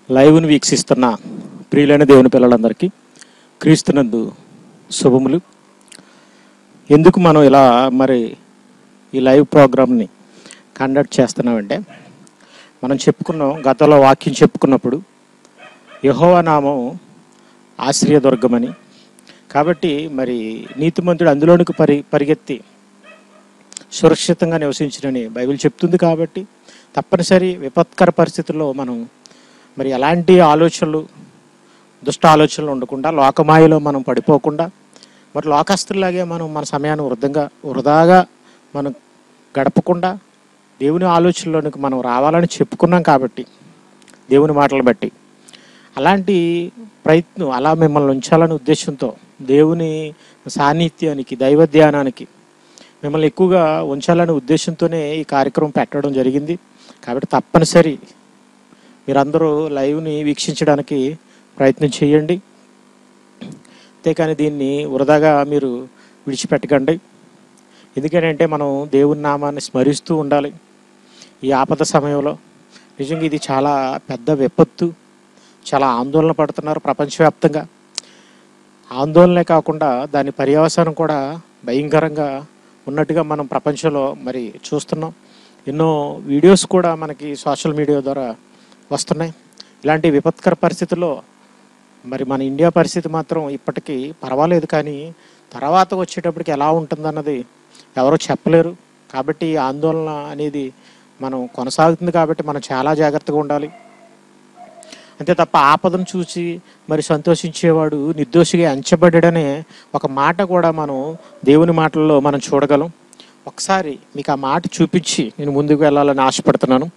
లైవ్ను వీక్షిస్తున్న ప్రియులైన దేవుని పిల్లలందరికీ క్రీస్తునందు శుభములు ఎందుకు మనం ఇలా మరి ఈ లైవ్ ప్రోగ్రామ్ని కండక్ట్ చేస్తున్నామంటే మనం చెప్పుకున్నాం గతంలో వాక్యం చెప్పుకున్నప్పుడు యహోవా నామం ఆశ్రయదుర్గమని కాబట్టి మరి నీతిమంతుడు అందులోనికి పరి పరిగెత్తి సురక్షితంగా నివసించడని బైబిల్ చెప్తుంది కాబట్టి తప్పనిసరి విపత్కర పరిస్థితుల్లో మనం మరి ఎలాంటి ఆలోచనలు దుష్ట ఆలోచనలు ఉండకుండా లోకమాయలో మనం పడిపోకుండా మరి లోకస్తులాగే మనం మన సమయాన్ని వృధంగా వృధాగా మనం గడపకుండా దేవుని ఆలోచనలోనికి మనం రావాలని చెప్పుకున్నాం కాబట్టి దేవుని మాటలు బట్టి అలాంటి ప్రయత్నం అలా మిమ్మల్ని ఉంచాలనే ఉద్దేశంతో దేవుని సాన్నిధ్యానికి దైవ ధ్యానానికి మిమ్మల్ని ఎక్కువగా ఉంచాలనే ఉద్దేశంతోనే ఈ కార్యక్రమం పెట్టడం జరిగింది కాబట్టి తప్పనిసరి మీరందరూ లైవ్ని వీక్షించడానికి ప్రయత్నం చేయండి అంతేకాని దీన్ని వృధాగా మీరు విడిచిపెట్టకండి ఎందుకంటే మనం దేవుని నామాన్ని స్మరిస్తూ ఉండాలి ఈ ఆపద సమయంలో నిజంగా ఇది చాలా పెద్ద విపత్తు చాలా ఆందోళన పడుతున్నారు ప్రపంచవ్యాప్తంగా ఆందోళనే కాకుండా దాని పర్యవసానం కూడా భయంకరంగా ఉన్నట్టుగా మనం ప్రపంచంలో మరి చూస్తున్నాం ఎన్నో వీడియోస్ కూడా మనకి సోషల్ మీడియా ద్వారా వస్తున్నాయి ఇలాంటి విపత్కర పరిస్థితుల్లో మరి మన ఇండియా పరిస్థితి మాత్రం ఇప్పటికీ పర్వాలేదు కానీ తర్వాత వచ్చేటప్పటికి ఎలా ఉంటుందన్నది ఎవరో చెప్పలేరు కాబట్టి ఈ ఆందోళన అనేది మనం కొనసాగుతుంది కాబట్టి మనం చాలా జాగ్రత్తగా ఉండాలి అంతే తప్ప ఆపదను చూసి మరి సంతోషించేవాడు నిర్దోషిగా ఎంచబడ్డాడనే ఒక మాట కూడా మనం దేవుని మాటల్లో మనం చూడగలం ఒకసారి మీకు ఆ మాట చూపించి నేను ముందుకు వెళ్ళాలని ఆశపడుతున్నాను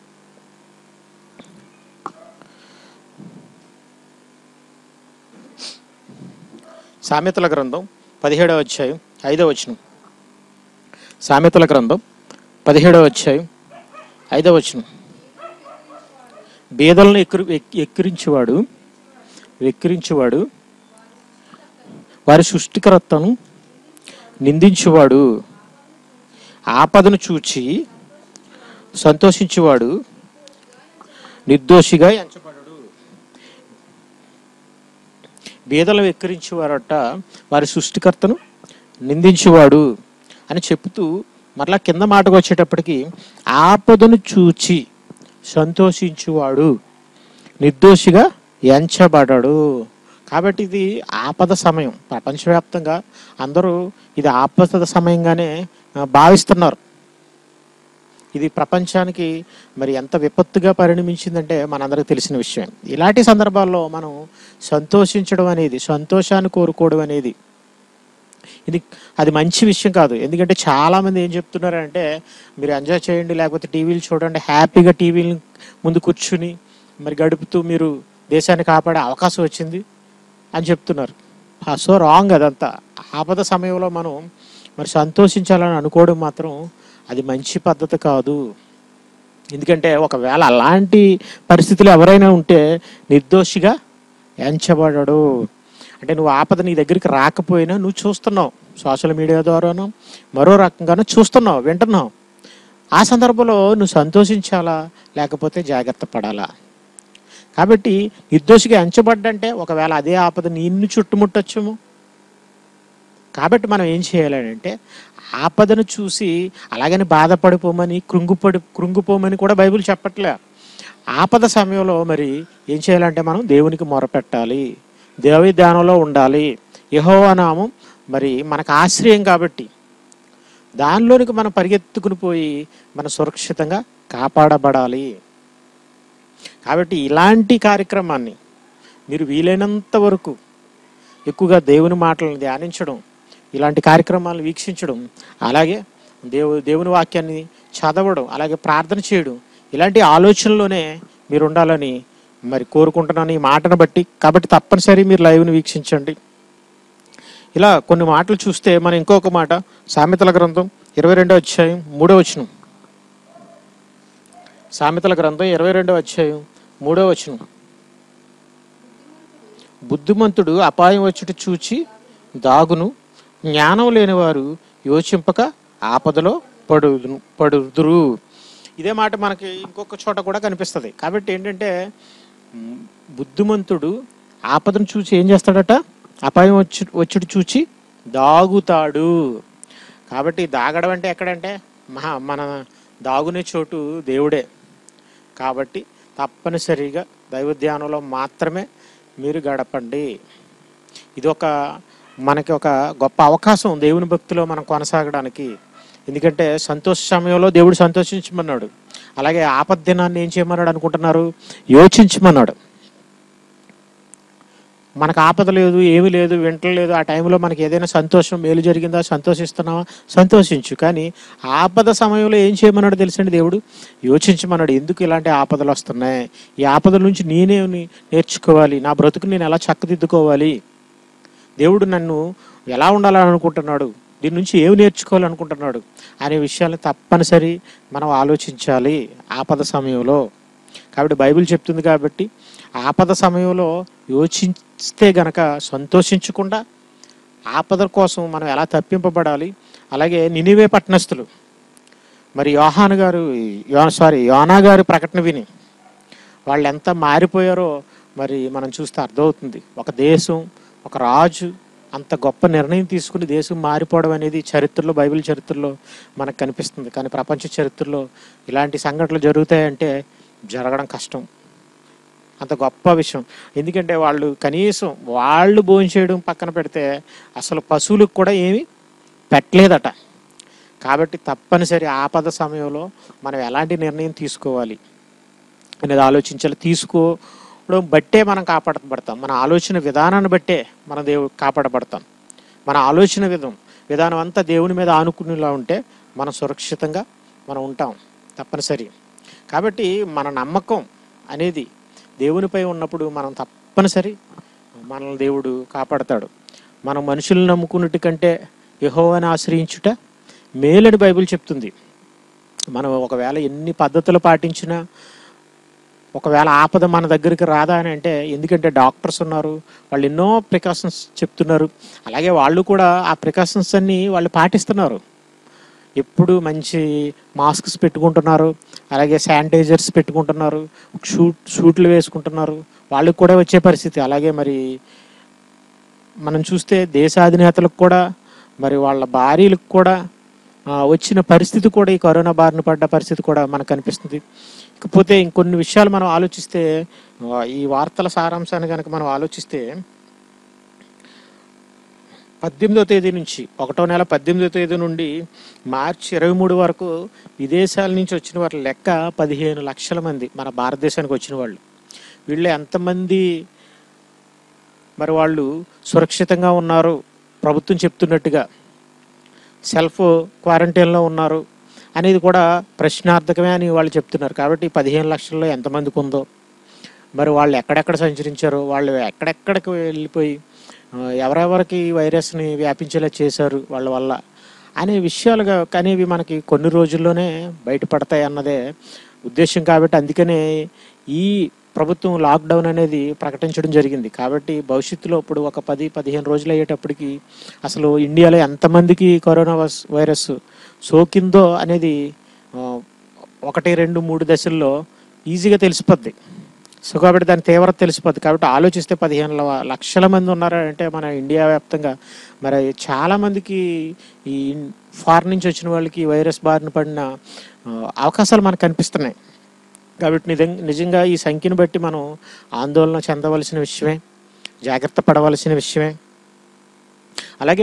సామెతల గ్రంథం పదిహేడవ అధ్యాయం ఐదవ వచనం సామెతల గ్రంథం పదిహేడవ అధ్యాయం ఐదవ వచనం బీదలను ఎక్కిరి ఎక్- ఎక్కిరించేవాడు వెక్కిరించేవాడు వారి సృష్టికర్తను నిందించువాడు ఆపదను చూచి సంతోషించువాడు నిర్దోషిగా ఎంచబడడు బీదలను వెక్కిరించేవారట వారి సృష్టికర్తను నిందించువాడు అని చెప్తూ మరలా కింద మాటకు వచ్చేటప్పటికి ఆపదను చూచి సంతోషించువాడు నిర్దోషిగా ఎంచబడడు కాబట్టి ఇది ఆపద సమయం ప్రపంచవ్యాప్తంగా అందరూ ఇది ఆపద సమయంగానే ఆ, భావిస్తున్నారు ఇది ప్రపంచానికి మరి ఎంత విపత్తుగా పరిణమించిందంటే మనందరికి తెలిసిన విషయం ఇలాంటి సందర్భాల్లో మనం సంతోషించడం అనేది సంతోషాన్ని కోరుకోవడం అనేది ఇది అది మంచి విషయం కాదు ఎందుకంటే చాలా మంది ఏం చెప్తున్నారంటే మీరు ఎంజాయ్ చేయండి లేకపోతే టీవీలు చూడండి హ్యాపీగా టీవీలు ముందు కూర్చుని మరి గడుపుతూ మీరు దేశాన్ని కాపాడే అవకాశం వచ్చింది అని చెప్తున్నారు సో రాంగ్ అదంతా ఆపద సమయంలో మనం మరి సంతోషించాలని అనుకోవడం మాత్రం అది మంచి పద్ధతి కాదు ఎందుకంటే ఒకవేళ అలాంటి పరిస్థితులు ఎవరైనా ఉంటే నిర్దోషిగా ఎంచబడడు అంటే నువ్వు ఆపద నీ దగ్గరికి రాకపోయినా నువ్వు చూస్తున్నావు సోషల్ మీడియా ద్వారాను మరో రకంగానూ చూస్తున్నావు వింటున్నావు ఆ సందర్భంలో నువ్వు సంతోషించాలా లేకపోతే జాగ్రత్త పడాలా కాబట్టి నిర్దోషిగా ఎంచబడ్డంటే ఒకవేళ అదే ఆపద నిన్ను చుట్టుముట్టొచ్చేమో కాబట్టి మనం ఏం చేయాలంటే ఆపదను చూసి అలాగని బాధపడిపోమని కృంగుపడి కృంగిపోమని కూడా బైబిల్ చెప్పట్లే ఆపద సమయంలో మరి ఏం చేయాలంటే మనం దేవునికి మొరపెట్టాలి దేవి ధ్యానంలో ఉండాలి యెహోవా నామం మరి మనకు ఆశ్రయం కాబట్టి దానిలోనికి మనం పరిగెత్తుకుని పోయి మనం సురక్షితంగా కాపాడబడాలి కాబట్టి ఇలాంటి కార్యక్రమాన్ని మీరు వీలైనంత వరకు ఎక్కువగా దేవుని మాటలను ధ్యానించడం ఇలాంటి కార్యక్రమాలను వీక్షించడం అలాగే దేవు దేవుని వాక్యాన్ని చదవడం అలాగే ప్రార్థన చేయడం ఇలాంటి ఆలోచనలోనే మీరు ఉండాలని మరి కోరుకుంటున్నాను ఈ మాటను బట్టి కాబట్టి తప్పనిసరి మీరు లైవ్ని వీక్షించండి ఇలా కొన్ని మాటలు చూస్తే మనం ఇంకొక మాట సామెతల గ్రంథం ఇరవై రెండో అధ్యాయం మూడో వచనం సామెతల గ్రంథం ఇరవై రెండో అధ్యాయం మూడో వచనం బుద్ధిమంతుడు అపాయం వచ్చుట చూచి దాగును జ్ఞానం లేనివారు యోచింపక ఆపదలో పడుదును పడుదురు ఇదే మాట మనకి ఇంకొక చోట కూడా కనిపిస్తుంది కాబట్టి ఏంటంటే మ్, బుద్ధిమంతుడు ఆపదను చూసి ఏం చేస్తాడట అపాయం వచ్చి వచ్చుడు చూచి దాగుతాడు కాబట్టి దాగడం అంటే ఎక్కడంటే మహా మన దాగునే చోటు దేవుడే కాబట్టి తప్పనిసరిగా దైవ ధ్యానంలో మాత్రమే మీరు గడపండి ఇది ఒక మనకి ఒక గొప్ప అవకాశం దేవుని భక్తిలో మనం కొనసాగడానికి ఎందుకంటే సంతోష సమయంలో దేవుడు సంతోషించమన్నాడు అలాగే ఆపద దినాన్ని ఏం చేయమన్నాడు అనుకుంటున్నారు యోచించమన్నాడు మనకు ఆపద లేదు ఏమీ లేదు వింటలేదు ఆ టైంలో మనకి ఏదైనా సంతోషం మేలు జరిగిందా సంతోషిస్తున్నావా సంతోషించు కానీ ఆపద సమయంలో ఏం చేయమన్నాడు తెలుసండి దేవుడు యోచించమన్నాడు ఎందుకు ఇలాంటి ఆపదలు వస్తున్నాయి ఈ ఆపదల నుంచి నేనే నేర్చుకోవాలి నా బ్రతుకు నేను ఎలా చక్కదిద్దుకోవాలి దేవుడు నన్ను ఎలా ఉండాలని అనుకుంటున్నాడు దీని నుంచి ఏమి నేర్చుకోవాలనుకుంటున్నాడు అనే విషయాన్ని తప్పనిసరి మనం ఆలోచించాలి ఆపద సమయంలో కాబట్టి బైబిల్ చెప్తుంది కాబట్టి ఆపద సమయంలో యోచిస్తే గనక సంతోషించకుండా ఆపద కోసం మనం ఎలా తప్పింపబడాలి అలాగే నినివే పట్టణస్థులు మరి యోహాను గారు యో సారీ యోనా గారి ప్రకటన విని వాళ్ళు ఎంత మారిపోయారో మరి మనం చూస్తే అర్థమవుతుంది ఒక దేశం ఒక రాజు అంత గొప్ప నిర్ణయం తీసుకుని దేశం మారిపోవడం అనేది చరిత్రలో బైబిల్ చరిత్రలో మనకు కనిపిస్తుంది కానీ ప్రపంచ చరిత్రలో ఇలాంటి సంఘటనలు జరుగుతాయంటే జరగడం కష్టం అంత గొప్ప విషయం ఎందుకంటే వాళ్ళు కనీసం వాళ్ళు భోంచేయడం పక్కన పెడితే అసలు పశువులకు కూడా ఏమీ పెట్టలేదట కాబట్టి తప్పనిసరి ఆపద సమయంలో మనం ఎలాంటి నిర్ణయం తీసుకోవాలి అనేది ఆలోచించాలి తీసుకోవడం బట్టే మనం కాపాడబడతాం మన ఆలోచన విధానాన్ని బట్టే మన దేవుడు కాపాడబడతాం మన ఆలోచన విధం విధానం అంతా దేవుని మీద ఆనుకునేలా ఉంటే మనం సురక్షితంగా మనం ఉంటాం తప్పనిసరి కాబట్టి మన నమ్మకం అనేది దేవునిపై ఉన్నప్పుడు మనం తప్పనిసరి మనల్ని దేవుడు కాపాడతాడు మనం మనుషులను నమ్ముకున్నట్టు కంటే యెహోవాని ఆశ్రయించుట మేలని బైబిల్ చెప్తుంది మనం ఒకవేళ ఎన్ని పద్ధతులు పాటించినా ఒకవేళ ఆపద మన దగ్గరికి రాదా అని అంటే ఎందుకంటే డాక్టర్స్ ఉన్నారు వాళ్ళు ఎన్నో ప్రికాషన్స్ చెప్తున్నారు అలాగే వాళ్ళు కూడా ఆ ప్రికాషన్స్ అన్ని వాళ్ళు పాటిస్తున్నారు ఎప్పుడు మంచి మాస్క్స్ పెట్టుకుంటున్నారు అలాగే శానిటైజర్స్ పెట్టుకుంటున్నారు షూట్ షూట్లు వేసుకుంటున్నారు వాళ్ళకి కూడా వచ్చే పరిస్థితి అలాగే మరి మనం చూస్తే దేశాధినేతలకు కూడా మరి వాళ్ళ భార్యలకు కూడా ఆ, వచ్చిన పరిస్థితి కూడా ఈ కరోనా బారిన పడ్డ పరిస్థితి కూడా మనకు కనిపిస్తుంది ఇకపోతే ఇంకొన్ని విషయాలు మనం ఆలోచిస్తే ఆ, ఈ వార్తల సారాంశాన్ని కనుక మనం ఆలోచిస్తే పద్దెనిమిదో తేదీ నుంచి ఒకటో నెల పద్దెనిమిదో తేదీ నుండి మార్చి ఇరవై మూడు వరకు విదేశాల నుంచి వచ్చిన వాళ్ళ లెక్క పదిహేను లక్షల మంది మన భారతదేశానికి వచ్చిన వాళ్ళు వీళ్ళు ఎంతమంది మరి వాళ్ళు సురక్షితంగా ఉన్నారు ప్రభుత్వం చెప్తున్నట్టుగా సెల్ఫ్ క్వారంటైన్లో ఉన్నారు అనేది కూడా ప్రశ్నార్థకమే అని వాళ్ళు చెప్తున్నారు కాబట్టి పదిహేను లక్షల్లో ఎంతమందికి ఉందో మరి వాళ్ళు ఎక్కడెక్కడ సంచరించారు వాళ్ళు ఎక్కడెక్కడికి వెళ్ళిపోయి ఆ, ఎవరెవరికి ఈ వైరస్ని వ్యాపించేలా చేశారు వాళ్ళ వల్ల అనే విషయాలుగా అనేవి మనకి కొన్ని రోజుల్లోనే బయటపడతాయి అన్నదే ఉద్దేశం కాబట్టి అందుకనే ఈ ప్రభుత్వం లాక్డౌన్ అనేది ప్రకటించడం జరిగింది కాబట్టి భవిష్యత్తులో ఇప్పుడు ఒక పది పదిహేను రోజులు అయ్యేటప్పటికి అసలు ఇండియాలో ఎంతమందికి కరోనా వస్- వైరస్ సోకిందో అనేది ఆ, ఒకటి రెండు మూడు దశల్లో ఈజీగా తెలిసిపోద్ది సో కాబట్టి దాని తీవ్రత తెలిసిపోద్ది కాబట్టి ఆలోచిస్తే పదిహేను ల- లక్షల మంది ఉన్నారంటే మన ఇండియా వ్యాప్తంగా మరి చాలా మందికి ఈ ఫారెన్ నుంచి వచ్చిన వాళ్ళకి ఈ వైరస్ బారిన పడిన ఆ, అవకాశాలు మనకు కనిపిస్తున్నాయి కాబట్టి నిజంగా నిజంగా ఈ సంఖ్యను బట్టి మనం ఆందోళన చెందవలసిన విషయమే జాగ్రత్త పడవలసిన విషయమే అలాగే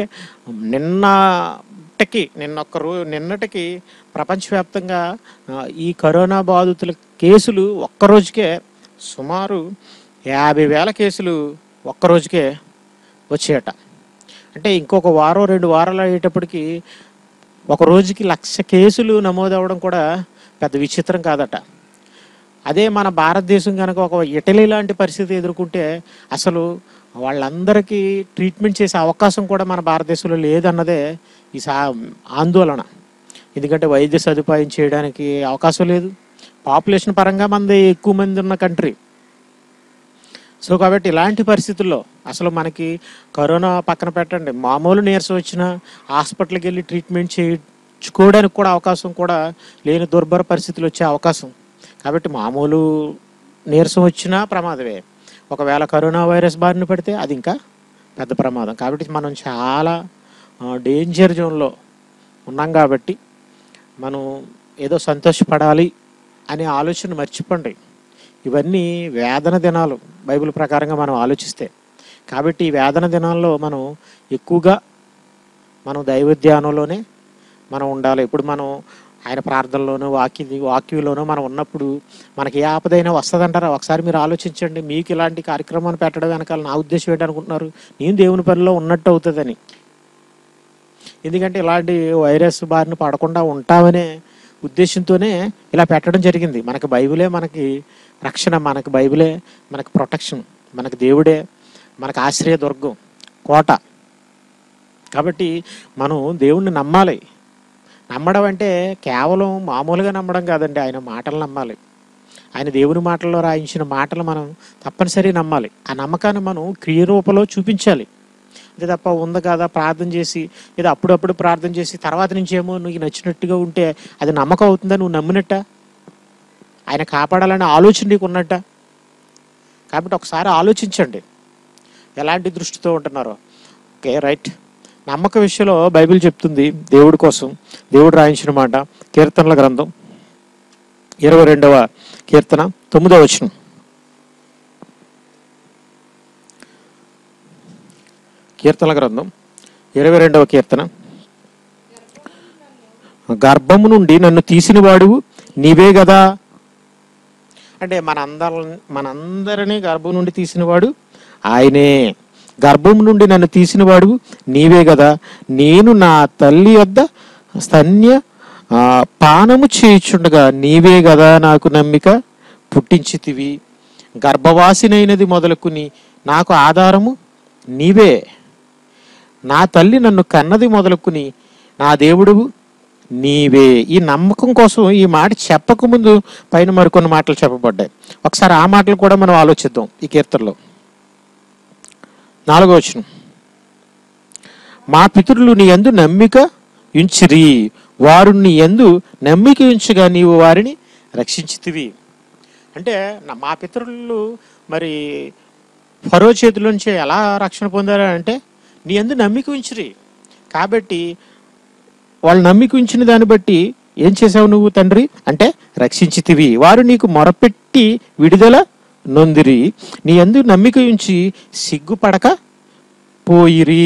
నిన్నటికి నిన్న ఒక్క రో నిన్నటికి ప్రపంచవ్యాప్తంగా ఆ, ఈ కరోనా బాధితుల కేసులు ఒక్క రోజుకే సుమారు యాభై వేల కేసులు ఒక్క రోజుకే వచ్చాయట అంటే ఇంకొక వారం రెండు వారాలు అయ్యేటప్పటికి ఒక రోజుకి లక్ష కేసులు నమోదవడం కూడా పెద్ద విచిత్రం కాదట అదే మన భారతదేశం కనుక ఒక ఇటలీ లాంటి పరిస్థితి ఎదుర్కొంటే అసలు వాళ్ళందరికీ ట్రీట్మెంట్ చేసే అవకాశం కూడా మన భారతదేశంలో లేదన్నదే ఈ సా ఆందోళన ఎందుకంటే వైద్య సదుపాయం చేయడానికి అవకాశం లేదు పాపులేషన్ పరంగా మనది ఎక్కువ మంది ఉన్న కంట్రీ సో కాబట్టి ఇలాంటి పరిస్థితుల్లో అసలు మనకి కరోనా పక్కన పెట్టండి మామూలు నీరసం వచ్చినా హాస్పిటల్కి వెళ్ళి ట్రీట్మెంట్ చేయించుకోవడానికి కూడా అవకాశం కూడా లేని దుర్భర పరిస్థితులు వచ్చే అవకాశం కాబట్టి మామూలు నీరసం వచ్చినా ప్రమాదమే ఒకవేళ కరోనా వైరస్ బారిన పడితే అది ఇంకా పెద్ద ప్రమాదం కాబట్టి మనం చాలా డేంజర్ జోన్లో ఉన్నాం కాబట్టి మనం ఏదో సంతోషపడాలి అనే ఆలోచన మర్చిపోండి ఇవన్నీ వేదన దినాలు బైబిల్ ప్రకారంగా మనం ఆలోచిస్తే కాబట్టి ఈ వేదన దినాల్లో మనం ఎక్కువగా మనం దైవ ధ్యానంలోనే మనం ఉండాలి ఇప్పుడు మనం ఆయన ప్రార్థనలోనూ వాక్య వాక్యంలోనూ మనం ఉన్నప్పుడు మనకి ఏ ఆపదైనా వస్తుందంటారా ఒకసారి మీరు ఆలోచించండి మీకు ఇలాంటి కార్యక్రమాన్ని పెట్టడం వెనకాల నా ఉద్దేశం ఏంటనుకుంటున్నారు నేను దేవుని పనిలో ఉన్నట్టు అవుతుందని ఎందుకంటే ఇలాంటి వైరస్ బారిన పడకుండా ఉంటామనే ఉద్దేశంతోనే ఇలా పెట్టడం జరిగింది మనకి బైబిలే మనకి రక్షణ మనకి బైబిలే మనకి ప్రొటెక్షన్ మనకి దేవుడే మనకు ఆశ్రయ దుర్గం కోట కాబట్టి మనం దేవుణ్ణి నమ్మాలి నమ్మడం అంటే కేవలం మామూలుగా నమ్మడం కాదండి ఆయన మాటలు నమ్మాలి ఆయన దేవుని మాటల్లో రాయించిన మాటలు మనం తప్పనిసరి నమ్మాలి ఆ నమ్మకాన్ని మనం క్రియ రూపంలో చూపించాలి అంతే తప్ప ఉంది కదా ప్రార్థన చేసి ఏదో అప్పుడప్పుడు ప్రార్థన చేసి తర్వాత నుంచి ఏమో నీకు నచ్చినట్టుగా ఉంటే అది నమ్మకం అవుతుందా నువ్వు నమ్మినట్ట ఆయన కాపాడాలనే ఆలోచన నీకు ఉన్నట్ట కాబట్టి ఒకసారి ఆలోచించండి ఎలాంటి దృష్టితో ఉంటున్నారో ఓకే రైట్ నమ్మక విషయంలో బైబిల్ చెప్తుంది దేవుడి కోసం దేవుడు రాయించిన మాట కీర్తనల గ్రంథం ఇరవై రెండవ కీర్తన తొమ్మిదవ వచనం కీర్తనల గ్రంథం ఇరవై రెండవ కీర్తన గర్భము నుండి నన్ను తీసిన వాడువు నీవే కదా అంటే మనందరి మనందరినీ గర్భం నుండి తీసినవాడు ఆయనే గర్భం నుండి నన్ను తీసినవాడు నీవే కదా నేను నా తల్లి వద్ద స్తన్య ఆ, పానము చేయుచుండగా నీవే కదా నాకు నమ్మిక పుట్టించితివి గర్భవాసినైనది మొదలుకుని నాకు ఆధారము నీవే నా తల్లి నన్ను కన్నది మొదలుకుని నా దేవుడు నీవే ఈ నమ్మకం కోసం ఈ మాట చెప్పకముందు పైన మరికొన్ని మాటలు చెప్పబడ్డాయి ఒకసారి ఆ మాటలు కూడా మనం ఆలోచిద్దాం ఈ కీర్తనలో నాలుగో వచనం మా పితరులు నీ యందు నమ్మిక ఉంచిరి వారు నీ యందు నమ్మిక ఉంచగా నీవు వారిని రక్షించితివి అంటే నా- మా పితరులు మరి ఫరో చేతిలోంచి ఎలా రక్షణ పొందారు అంటే నీ యందు నమ్మిక ఉంచిరి కాబట్టి వాళ్ళు నమ్మిక ఉంచిన దాన్ని బట్టి ఏం చేసావు నువ్వు తండ్రి అంటే రక్షించితివి వారు నీకు మొరపెట్టి విడుదల నొందిరి నీ అందు నమ్మిక ఉంచి సిగ్గుపడక పోయిరి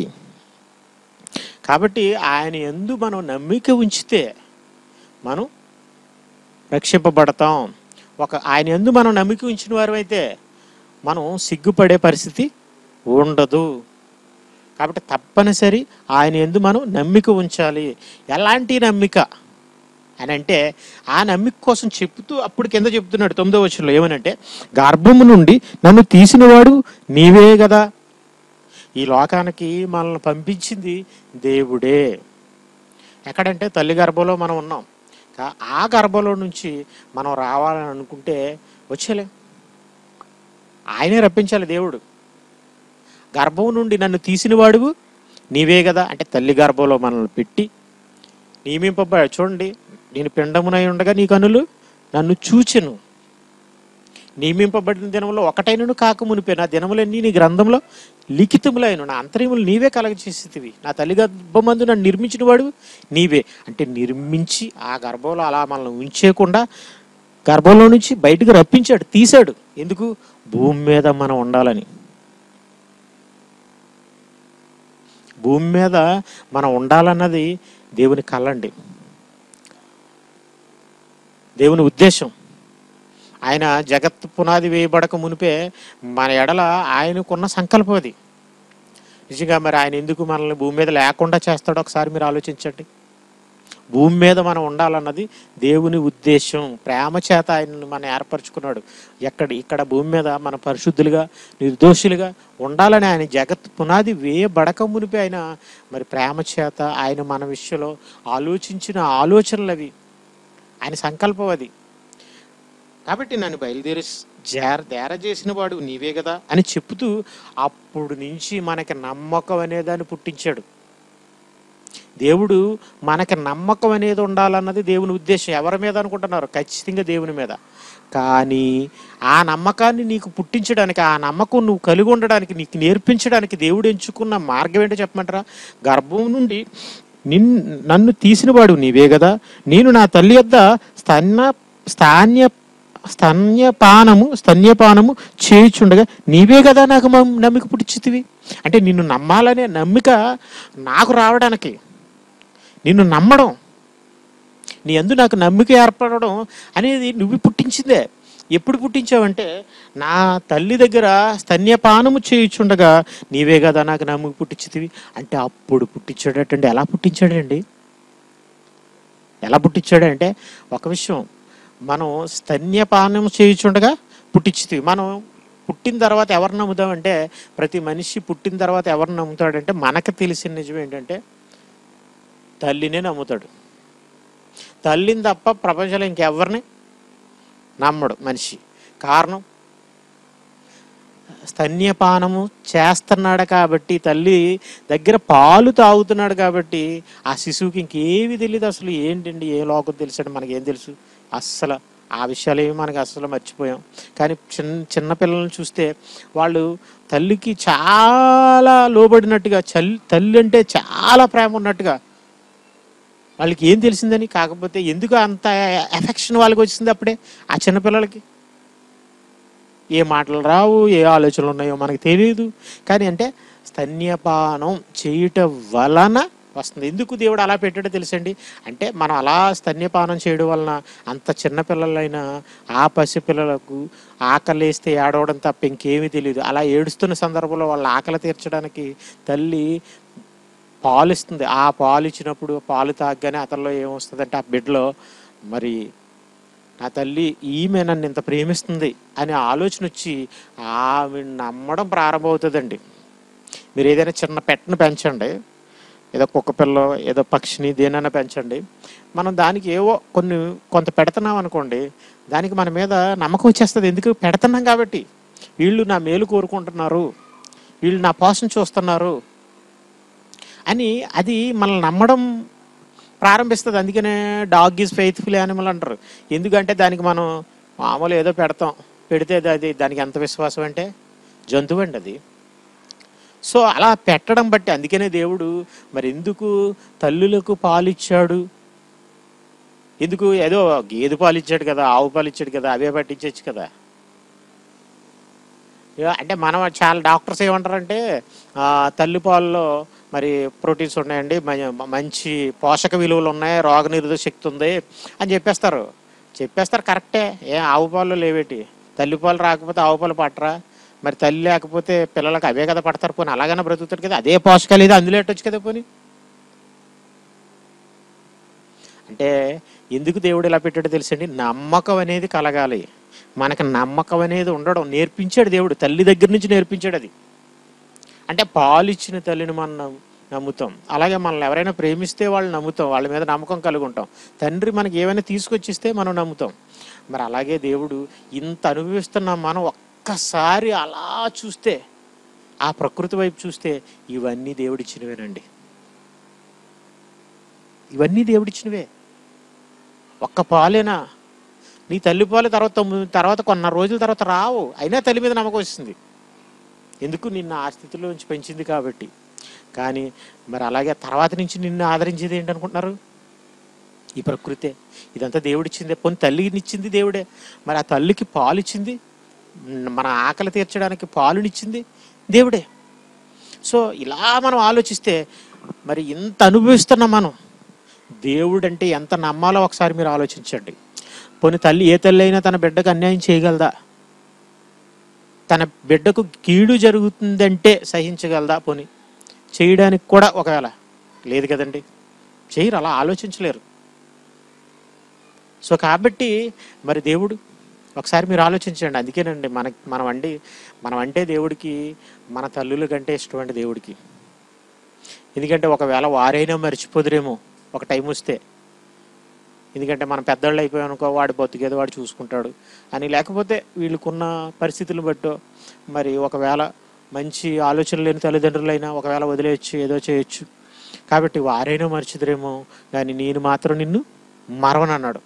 కాబట్టి ఆయన ఎందు మనం నమ్మిక ఉంచితే మనం రక్షింపబడతాం ఒక ఆయన ఎందు మనం నమ్మిక ఉంచిన వారు అయితే మనం సిగ్గుపడే పరిస్థితి ఉండదు కాబట్టి తప్పనిసరి ఆయన ఎందు మనం నమ్మిక ఉంచాలి ఎలాంటి నమ్మిక అని అంటే ఆ నమ్మిక కోసం చెప్తూ అప్పుడు కింద చెప్తున్నాడు తొమ్మిదో వచ్చంలో ఏమనంటే గర్భము నుండి నన్ను తీసినవాడు నీవే కదా ఈ లోకానికి మనల్ని పంపించింది దేవుడే ఎక్కడంటే తల్లి గర్భంలో మనం ఉన్నాం కా- ఆ గర్భంలో నుంచి మనం రావాలని అనుకుంటే వచ్చేలే ఆయనే రప్పించాలి దేవుడు గర్భం నుండి నన్ను తీసినవాడువు నీవే కదా అంటే తల్లి గర్భంలో మనల్ని పెట్టి నియమింపబ చూడండి నేను పిండమునై ఉండగా నీ కనులు నన్ను చూచెను నియమింపబడిన దినంలో ఒకటైనను కాక మునిపే నా దినములన్నీ నీ గ్రంథంలో లిఖితములైన నా అంతర్యములు నీవే కలగచేసేటివి నా తల్లి గర్భమందు నన్ను నిర్మించిన వాడు నీవే అంటే నిర్మించి ఆ గర్భంలో అలా మనల్ని ఉంచేయకుండా గర్భంలో నుంచి బయటకు రప్పించాడు తీశాడు ఎందుకు భూమి మీద మనం ఉండాలని భూమి మీద మనం ఉండాలన్నది దేవుని కళ్ళండి దేవుని ఉద్దేశం ఆయన జగత్ పునాది వేయబడక మునిపే మన ఎడల ఆయనకున్న సంకల్పం అది నిజంగా మరి ఆయన ఎందుకు మనల్ని భూమి మీద లేకుండా చేస్తాడో ఒకసారి మీరు ఆలోచించండి భూమి మీద మనం ఉండాలన్నది దేవుని ఉద్దేశం ప్రేమ చేత ఆయనను మనం ఏర్పరచుకున్నాడు ఎక్కడ ఇక్కడ భూమి మీద మన పరిశుద్ధులుగా నిర్దోషులుగా ఉండాలని ఆయన జగత్ పునాది వేయబడక మునిపి ఆయన మరి ప్రేమ చేత ఆయన మన విషయంలో ఆలోచించిన ఆలోచనలు అవి ఆయన సంకల్పం అది కాబట్టి నన్ను బయలుదేరి జార దేర చేసిన వాడు నీవే కదా అని చెప్తూ అప్పుడు నుంచి మనకి నమ్మకం అనే దాన్ని పుట్టించాడు దేవుడు మనకి నమ్మకం అనేది ఉండాలన్నది దేవుని ఉద్దేశం ఎవరి మీద అనుకుంటున్నారు ఖచ్చితంగా దేవుని మీద కానీ ఆ నమ్మకాన్ని నీకు పుట్టించడానికి ఆ నమ్మకం నువ్వు కలిగి ఉండడానికి నీకు నేర్పించడానికి దేవుడు ఎంచుకున్న మార్గం ఏంటో చెప్పమంటారా గర్భం నుండి నిన్ నన్ను తీసినవాడు నీవే కదా నేను నా తల్లి యొద్ద స్తన్న స్థాన్య స్తన్యపానము స్తన్యపానము చేయుచుండగా నీవే కదా నాకు మమ్- నమ్మిక పుట్టించితివి అంటే నిన్ను నమ్మాలనే నమ్మిక నాకు రావడానికి నిన్ను నమ్మడం నీ అందు నాకు నమ్మిక ఏర్పడడం అనేది నువ్వు పుట్టించిందే ఎప్పుడు పుట్టించావంటే నా తల్లి దగ్గర స్తన్యపానము చేయుచుండగా నీవే కదా నాకు నమ్మిక పుట్టించితివి అంటే అప్పుడు పుట్టించాడటండి ఎలా పుట్టించాడండి ఎలా పుట్టించాడంటే ఒక విషయం మనం స్తన్యపానం చేయుచుండగా పుట్టించితివి మనం పుట్టిన తర్వాత ఎవరు నమ్ముదామంటే ప్రతి మనిషి పుట్టిన తర్వాత ఎవరు నమ్ముతాడంటే మనకు తెలిసిన నిజం ఏంటంటే తల్లినే నమ్ముతాడు తల్లిని తప్ప ప్రపంచంలో ఇంకెవరిని నమ్మడు మనిషి కారణం స్తన్యపానము చేస్తున్నాడు కాబట్టి తల్లి దగ్గర పాలు తాగుతున్నాడు కాబట్టి ఆ శిశువుకి ఇంకేవి తెలియదు అసలు ఏంటండి ఏ లోకం తెలుసండి మనకేం తెలుసు అస్సలు ఆ విషయాలు ఏమి మనకి అస్సలు మర్చిపోయాం కానీ చిన్న చిన్న పిల్లల్ని చూస్తే వాళ్ళు తల్లికి చాలా లోబడినట్టుగా చల్ తల్లి అంటే చాలా ప్రేమ ఉన్నట్టుగా వాళ్ళకి ఏం తెలిసిందని కాకపోతే ఎందుకు అంత ఎఫెక్షన్ వాళ్ళకి వచ్చింది అప్పుడే ఆ చిన్నపిల్లలకి ఏ మాటలు రావు ఏ ఆలోచనలు ఉన్నాయో మనకు తెలియదు కానీ అంటే స్తన్యపానం చేయుట వలన వస్తుంది ఎందుకు దేవుడు అలా పెట్టాడో తెలుసండి అంటే మనం అలా స్తన్యపానం చేయడం వలన అంత చిన్న పిల్లలైనా ఆ పసి పిల్లలకు ఆకలేస్తే ఏడవడం తప్ప ఇంకేమీ తెలియదు అలా ఏడుస్తున్న సందర్భంలో వాళ్ళ ఆకలి తీర్చడానికి తల్లి పాలు ఇస్తుంది ఆ పాలు ఇచ్చినప్పుడు పాలు తాగగానే అతనిలో ఏమొస్తుందంటే ఆ బిడ్డలో మరి నా తల్లి ఈమె నన్ను ఇంత ప్రేమిస్తుంది అనే ఆలోచన వచ్చి ఆమె నమ్మడం ప్రారంభమవుతుందండి మీరు ఏదైనా చిన్న పెట్టను పెంచండి ఏదో కుక్క పిల్ల ఏదో పక్షిని దేనైనా పెంచండి మనం దానికి ఏవో కొన్ని కొంత పెడుతున్నాం అనుకోండి దానికి మన మీద నమ్మకం వచ్చేస్తుంది ఎందుకు పెడుతున్నాం కాబట్టి వీళ్ళు నా మేలు కోరుకుంటున్నారు వీళ్ళు నా పోషణ చూస్తున్నారు అని అది మనల్ని నమ్మడం ప్రారంభిస్తుంది అందుకనే డాగ్ ఈజ్ ఫెయిత్ఫుల్ యానిమల్ అంటారు ఎందుకంటే దానికి మనం మామూలు ఏదో పెడతాం పెడితే అది- అది దానికి ఎంత విశ్వాసం అంటే జంతువు అండి అది సో అలా పెట్టడం బట్టి అందుకనే దేవుడు మరి ఎందుకు తల్లులకు పాలు ఇచ్చాడు ఎందుకు ఏదో గేదె పాలు ఇచ్చాడు కదా ఆవు పాలు ఇచ్చాడు కదా అవే పట్టించవచ్చు కదా ఇక అంటే మనం చాలా డాక్టర్స్ ఏమంటారంటే ఆ, తల్లి పాలలో మరి ప్రోటీన్స్ ఉన్నాయండి మ- మంచి పోషక విలువలు ఉన్నాయి రోగ నిరోధక శక్తి ఉంది అని చెప్పేస్తారు చెప్పేస్తారు కరెక్టే ఏ ఆవు పాలు లేవేటి తల్లి పాలు రాకపోతే ఆవు పాలు పట్టరా మరి తల్లి లేకపోతే పిల్లలకు అవే కదా పడతారు పోనీ అలాగనే బ్రతుకుతాడు కదా అదే పోషకాలు ఇది అందులో ఎట్టొచ్చు కదా పోనీ అంటే ఎందుకు దేవుడు ఇలా పెట్టాడో తెలుసండి నమ్మకం అనేది కలగాలి మనకు నమ్మకం అనేది ఉండడం నేర్పించాడు దేవుడు తల్లి దగ్గర నుంచి నేర్పించాడు అది అంటే పాలు ఇచ్చిన తల్లిని మనం నమ్ము- నమ్ముతాం అలాగే మనల్ని ఎవరైనా ప్రేమిస్తే వాళ్ళు నమ్ముతాం వాళ్ళ మీద నమ్మకం కలిగి ఉంటాం తండ్రి మనకి ఏమైనా తీసుకొచ్చిస్తే మనం నమ్ముతాం మరి అలాగే దేవుడు ఇంత అనుభవిస్తున్న మనం ఒక్కసారి అలా చూస్తే ఆ ప్రకృతి వైపు చూస్తే ఇవన్నీ దేవుడిచ్చినవేనండి ఇవన్నీ దేవుడిచ్చినవే ఒక్క పాలేనా నీ తల్లి పాలు తర్వాత తొమ్మిది తర్వాత కొన్న రోజుల తర్వాత రావు అయినా తల్లి మీద నమ్మకం వస్తుంది ఎందుకు నిన్ను ఆ స్థితిలో ఉంచి పెంచింది కాబట్టి కానీ మరి అలాగే తర్వాత నుంచి నిన్ను ఆదరించేది ఏంటనుకుంటున్నారు ఈ ప్రకృతే ఇదంతా దేవుడిచ్చిందే పోనీ తల్లినిచ్చింది దేవుడే మరి ఆ తల్లికి పాలు ఇచ్చింది మన ఆకలి తీర్చడానికి పాలునిచ్చింది దేవుడే సో ఇలా మనం ఆలోచిస్తే మరి ఇంత అనుభవిస్తున్నాం మనం దేవుడు అంటే ఎంత నమ్మాలో ఒకసారి మీరు ఆలోచించండి పోనీ తల్లి ఏ తల్లి అయినా తన బిడ్డకు అన్యాయం చేయగలదా తన బిడ్డకు కీడు జరుగుతుందంటే సహించగలదా పోనీ చేయడానికి కూడా ఒకవేళ లేదు కదండి చేయరు అలా ఆలోచించలేరు సో కాబట్టి మరి దేవుడు ఒకసారి మీరు ఆలోచించండి అందుకేనండి మన మనం అండి మనం అంటే దేవుడికి మన తల్లుల కంటే ఇష్టం అండి దేవుడికి ఎందుకంటే ఒకవేళ వారైనా మర్చిపోదురేమో ఒక టైం వస్తే ఎందుకంటే మనం పెద్దవాళ్ళు అయిపోయాం అనుకో వాడు బతికేదో వాడు చూసుకుంటాడు అని లేకపోతే వీళ్ళకున్న పరిస్థితులు బట్టో మరి ఒకవేళ మంచి ఆలోచన లేని తల్లిదండ్రులైనా ఒకవేళ వదిలేయచ్చు ఏదో చేయొచ్చు కాబట్టి వారైనా మర్చిదరేమో కానీ నేను మాత్రం నిన్ను మరవనన్నాడు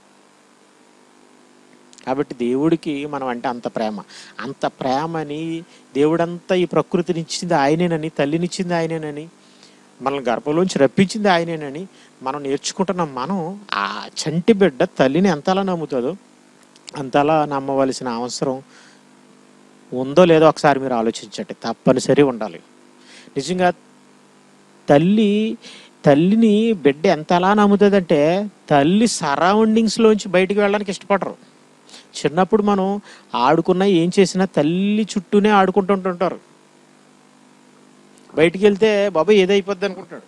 కాబట్టి దేవుడికి మనం అంటే అంత ప్రేమ అంత ప్రేమని దేవుడంతా ఈ ప్రకృతిని ఇచ్చింది ఆయనేనని తల్లినిచ్చింది ఆయనేనని మనల్ని గర్భంలోంచి రప్పించింది ఆయనేనని మనం నేర్చుకుంటున్న మనం ఆ చంటి బిడ్డ తల్లిని ఎంతలా నమ్ముతుందో అంతలా నమ్మవలసిన అవసరం ఉందో లేదో ఒకసారి మీరు ఆలోచించండి తప్పనిసరి ఉండాలి నిజంగా తల్లి తల్లిని బిడ్డ ఎంతలా నమ్ముతుందంటే తల్లి సరౌండింగ్స్లోంచి బయటికి వెళ్ళడానికి ఇష్టపడరు చిన్నప్పుడు మనం ఆడుకున్నా ఏం చేసినా తల్లి చుట్టూనే ఆడుకుంటుంటుంటారు బయటికి వెళ్తే బాబాయ్ ఏదైపోద్ది అనుకుంటాడు